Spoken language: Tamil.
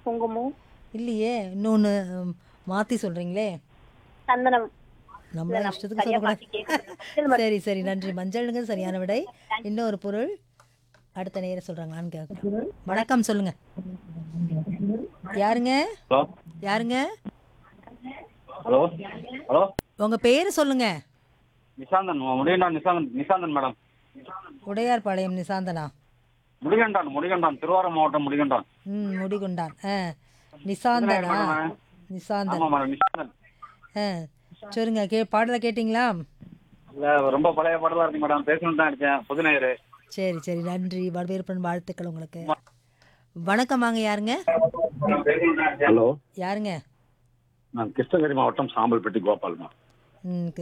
குங்குமம் இல்லையே இன்னொன்று மாற்றி சொல்கிறீங்களே சந்தனம் நம்ம இஷ்டத்துக்கு சரியா சொல்லக்கூடாது பார்த்து கேட்கணும். சரி சரி நன்றி மஞ்சளுங்க சரியான விடை இன்னொரு பொருள் அடுத்த நேரம் சொல்கிறாங்களான்னு கேட்குறேன் வணக்கம் சொல்லுங்க யாருங்க ஹலோ யாருங்க ஹலோ ஹலோ உங்கள் பேர் சொல்லுங்க நிசாந்தன் முடிகண்டான் நிசாந்தன் நிசாந்தன் மேடம் உடையார்பாளையம் நிசாந்தனா முடிகண்டான் முடிகண்டான் திருவாரூர் மாவட்டம் முடிகண்டான் ம் முடிகுண்டான் ஆ நிசாந்தனா நிசாந்தன் ஆமாம் மேடம் நிசாந்தன் ஆ சொல்லுங்க கே பாடலை கேட்டிங்களா இல்லை ரொம்ப பழைய பாடலாக இருக்கு மேடம் பேசணும் தான் இருக்கேன் புதுநேயர் சரி சரி நன்றி வரவேற்பன் வாழ்த்துக்கள் உங்களுக்கு வணக்கம் வாங்க யாருங்க ஹலோ யாருங்க நான் கிருஷ்ணகிரி மாவட்டம் சாம்பல்பட்டி கோபால்மா ம்